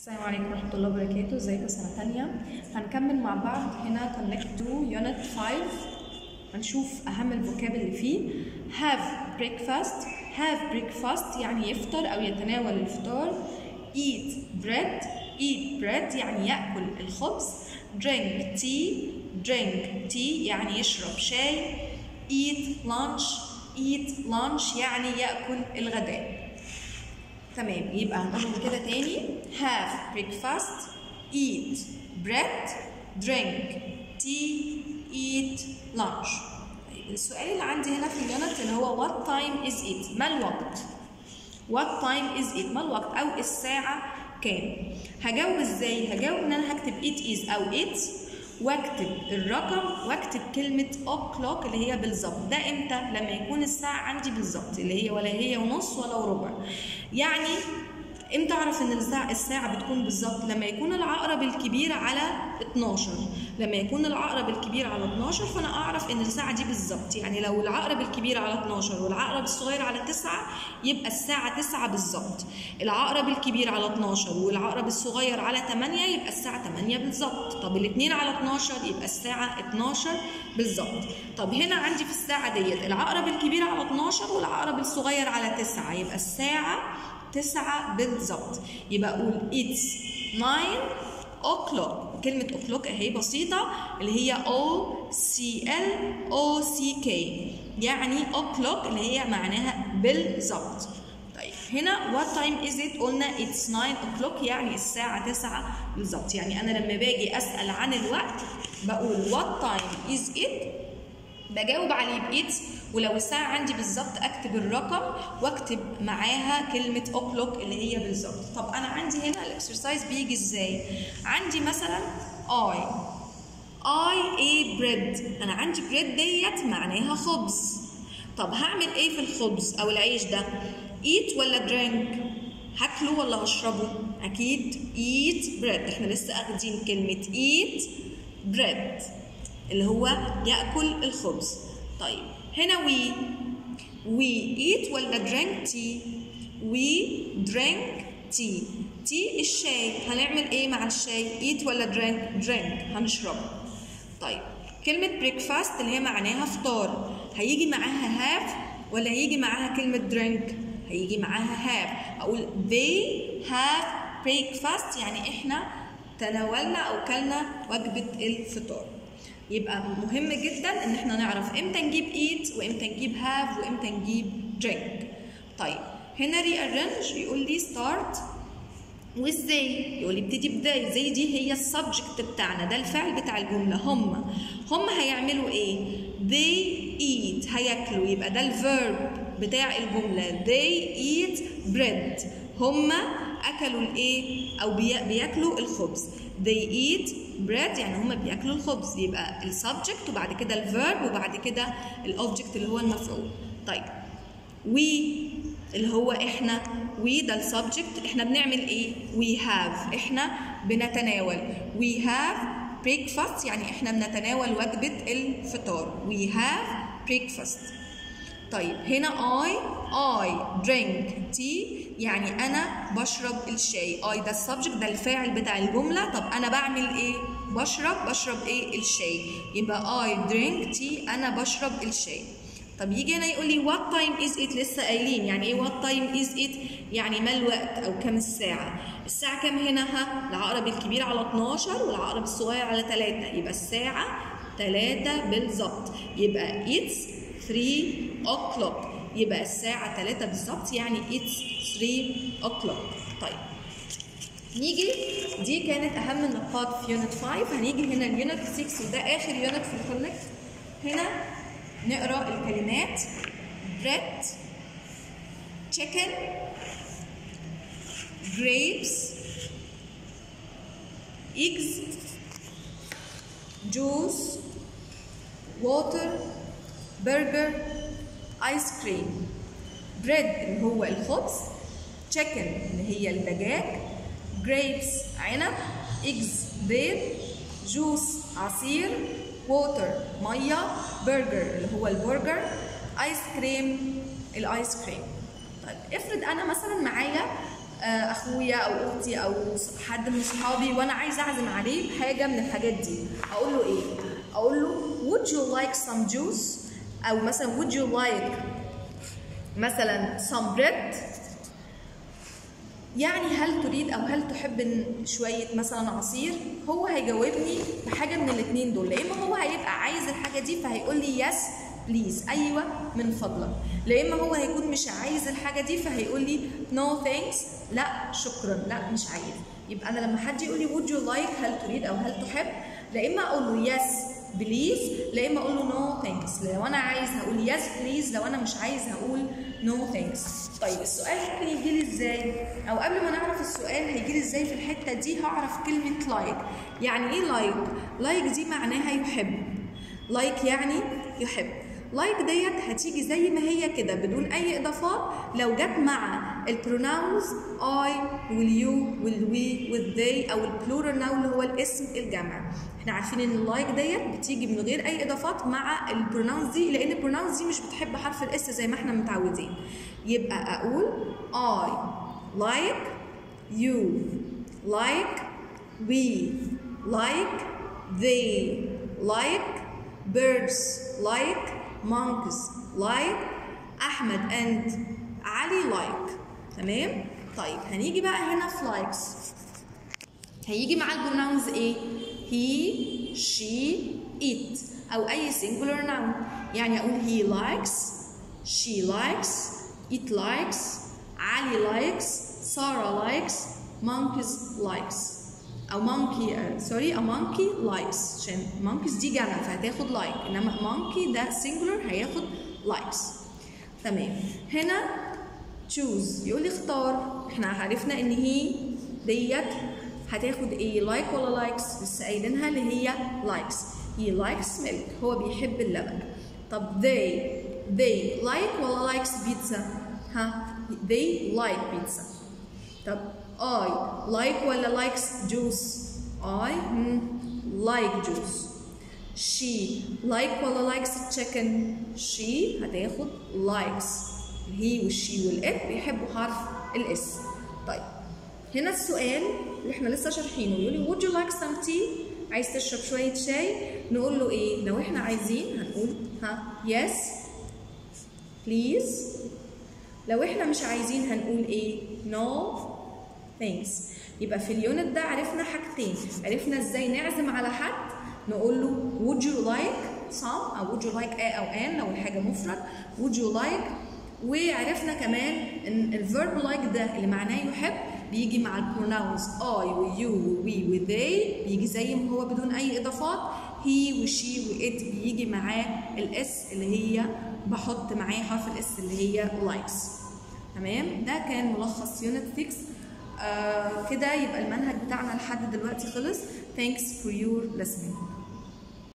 السلام عليكم ورحمة الله وبركاته ازيكم سنة تانية هنكمل مع بعض هنا connect to unit 5 هنشوف أهم الفوكاب اللي فيه have breakfast have breakfast يعني يفطر أو يتناول الفطار eat bread eat bread يعني يأكل الخبز drink tea drink tea يعني يشرب شاي eat lunch eat lunch يعني يأكل الغداء تمام يبقى هنقولهم كده تاني have breakfast eat bread drink tea eat lunch طيب السؤال اللي عندي هنا في اليونت اللي هو what time is it ما الوقت what time is it ما الوقت او الساعة كام هجاوب ازاي هجاوب ان انا هكتب it is او it واكتب الرقم واكتب كلمة o'clock اللي هي بالظبط ده امتى؟ لما يكون الساعة عندي بالظبط اللي هي ولا هي ونص ولا وربع يعني امتى اعرف ان الساعة الساعة بتكون بالظبط لما يكون العقرب الكبير على 12 لما يكون العقرب الكبير على 12 فانا اعرف ان الساعة دي بالظبط يعني لو العقرب الكبير على 12 والعقرب الصغير على 9 يبقى الساعة 9 بالظبط العقرب الكبير على 12 والعقرب الصغير على 8 يبقى الساعة 8 بالظبط طب الاثنين على 12 يبقى الساعة 12 بالظبط طب هنا عندي في الساعة ديت العقرب الكبير على 12 والعقرب الصغير على 9 يبقى الساعة 9 بالظبط يبقى اقول it's 9 o'clock كلمة o'clock اهي بسيطة اللي هي O C L O C K يعني o'clock اللي هي معناها بالظبط طيب هنا what time is it قلنا it's 9 o'clock يعني الساعة 9 بالظبط يعني أنا لما باجي أسأل عن الوقت بقول what time is it بجاوب عليه بإيت ولو الساعة عندي بالظبط أكتب الرقم وأكتب معاها كلمة o'clock اللي هي بالظبط طب أنا عندي هنا الإكسرسايز بيجي إزاي عندي مثلا I I ate bread أنا عندي bread ديت معناها خبز طب هعمل إيه في الخبز أو العيش ده eat ولا drink هاكله ولا هشربه أكيد eat bread إحنا لسه أخدين كلمة eat bread اللي هو ياكل الخبز طيب هنا وي وي eat ولا drink tea وي drink tea tea الشاي هنعمل ايه مع الشاي eat ولا drink drink هنشربه طيب كلمة breakfast اللي هي معناها فطار هيجي معاها have ولا هيجي معاها كلمة drink هيجي معاها have اقول they have breakfast يعني احنا تناولنا او كلنا وجبة الفطار يبقى مهم جدا ان احنا نعرف امتى نجيب eat وامتى نجيب have وامتى نجيب drink طيب هنا rearrange يقول لي start with they يقول لي ابتدي بذي زي دي هي السبجكت بتاعنا ده الفعل بتاع الجملة هم هم هيعملوا ايه they eat هياكلوا يبقى ده الفيرب بتاع الجملة they eat bread هم اكلوا الايه او بياكلوا الخبز they eat bread يعني هما بياكلوا الخبز يبقى السبجكت وبعد كده الفيرب وبعد كده الاوبجكت اللي هو المفعول طيب we اللي هو احنا we ده السبجكت احنا بنعمل ايه we have احنا بنتناول we have breakfast يعني احنا بنتناول وجبة الفطار we have breakfast طيب هنا I I drink tea يعني أنا بشرب الشاي I ده السبجكت ده الفاعل بتاع الجملة طب أنا بعمل إيه؟ بشرب بشرب إيه؟ الشاي يبقى I drink tea أنا بشرب الشاي طب يجي هنا يقول لي what time is it لسه قايلين يعني ايه what time is it يعني ما الوقت او كم الساعة الساعة كام هنا ها العقرب الكبير على 12 والعقرب الصغير على 3 يبقى الساعة 3 بالظبط يبقى it's 3 o'clock يبقى الساعة 3 بالظبط يعني it's 3 o'clock طيب نيجي دي كانت أهم النقاط في يونت 5 هنيجي هنا اليونت 6 وده آخر يونت في الكونكت هنا نقرا الكلمات bread chicken grapes eggs juice water burger ice cream bread اللي هو الخبز chicken اللي هي الدجاج grapes عنب eggs بيض juice عصير ووتر ميه برجر اللي هو البرجر ايس كريم الايس كريم طيب افرض انا مثلا معايا آه، اخويا او اختي او حد من صحابي وانا عايزه اعزم عليه بحاجه من الحاجات دي اقول له ايه اقول له would you like some juice او مثلا would you like مثلا some bread يعني هل تريد او هل تحب إن شويه مثلا عصير هو هيجاوبني بحاجه من الاثنين دول لا اما هو هيبقى عايز الحاجه دي فهيقول لي يس بليز ايوه من فضلك لا اما هو هيكون مش عايز الحاجه دي فهيقول لي نو no ثانكس لا شكرا لا مش عايز يبقى انا لما حد يقول لي would you like هل تريد او هل تحب لا اما اقول له يس بليز لا اما اقول له نو ثانكس لو انا عايز هقول يس بليز لو انا مش عايز هقول نو ثانكس طيب السؤال ممكن يجي لي ازاي او قبل ما نعرف السؤال هيجي لي ازاي في الحته دي هعرف كلمه لايك يعني ايه لايك لايك دي معناها يحب لايك يعني يحب لايك ديت هتيجي زي ما هي كده بدون اي اضافات لو جت مع البروناونز اي واليو والوي والذي او البلورال ناون اللي هو الاسم الجمع احنا عارفين ان اللايك ديت بتيجي من غير اي اضافات مع البروناونز دي لان البروناونز دي مش بتحب حرف الاس زي ما احنا متعودين يبقى اقول I like you like we like they like birds like monkeys like احمد and علي like تمام طيب هنيجي بقى هنا في likes هيجي مع البروناونز ايه he she it او اي singular noun يعني اقول he likes she likes it likes علي likes Sarah likes monkeys likes او monkey uh, sorry a monkey likes عشان monkeys دي جمع فهتاخد like انما monkey ده singular هياخد likes تمام هنا choose يقول لي اختار احنا عرفنا ان هي ديت هتاخد ايه لايك like ولا لايكس لسه قايلينها اللي هي لايكس he likes milk هو بيحب اللبن طب they they like ولا likes بيتزا ها they like pizza طب I like ولا likes juice I hmm, like juice she like ولا likes chicken she هتاخد likes he والشي والإت بيحبوا حرف الاس طيب هنا السؤال اللي احنا لسه شارحينه يقول لي would you like some tea عايز تشرب شوية شاي نقول له ايه لو احنا عايزين هنقول ها yes please لو احنا مش عايزين هنقول ايه no thanks يبقى في اليونت ده عرفنا حاجتين عرفنا ازاي نعزم على حد نقول له would you like some او would you like a او an لو الحاجة مفرد would you like وعرفنا كمان ان الفيرب لايك like ده اللي معناه يحب بيجي مع البروناونز I ويو وي وذي بيجي زي ما هو بدون اي اضافات he وشي وات بيجي معاه الاس اللي هي بحط معاه حرف الاس اللي هي لايكس تمام ده كان ملخص يونت 6 آه كده يبقى المنهج بتاعنا لحد دلوقتي خلص thanks for your listening